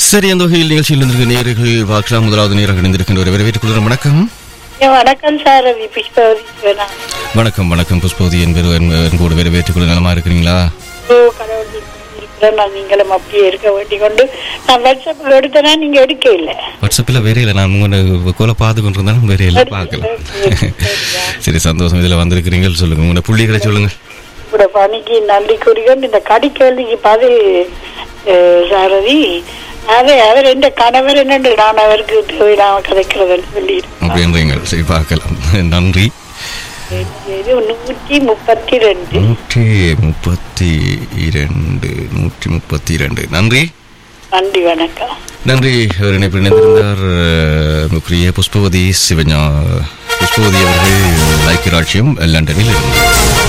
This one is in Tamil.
சரி அந்த வகையில் நிகழ்ச்சியில் இருந்திருக்க நேர்கள் பார்க்கலாம் முதலாவது நேராக இணைந்திருக்கின்ற ஒரு வரவேற்றுக் கொள்கிறோம் வணக்கம் ஏன் வணக்கம் சார் அது புஷ்பவதி சிவனா வணக்கம் வணக்கம் புஷ்பவதி என்பது என்போடு வரவேற்றுக் கொள்ள நலமா இருக்கிறீங்களா ஓ கடவுள் இருக்கிறேன் நான் நீங்களும் அப்படியே இருக்க வேண்டிக் கொண்டு நான் வாட்ஸ்அப்பில் எடுத்தேனா நீங்க எடுக்க இல்லை வாட்ஸ்அப்பில் வேற இல்லை நான் உங்களோட கோலை பார்த்து கொண்டு இருந்தாலும் வேற இல்லை பார்க்கலாம் சரி சந்தோஷம் இதில் வந்திருக்கிறீங்க சொல்லுங்க உங்களோட புள்ளிகளை சொல்லுங்க கூட பணிக்கு நன்றி கூறிக்கொண்டு இந்த கடி கேள்விக்கு பதில் அஹ், சாரதி அது அவர் எந்த கணவர் என்னென்று நான் அவருக்கு தேவையில்லாம கதைக்கிறதுன்னு சொல்லியிருக்கேன் அப்படின்றீங்க சரி பார்க்கலாம் நன்றி இது நூற்றி முப்பத்தி ரெண்டு நூற்றி முப்பத்தி இரண்டு நூற்றி முப்பத்தி இரண்டு நன்றி நன்றி வணக்கம் நன்றி அவர் இணைப்பில் இணைந்திருந்தார் அஹ், நமக்குரிய புஷ்பவதி சிவஞா புஷ்பவதி அவர்கள் ஐக்கிய ராட்சியம் லண்டனில் இருந்தார்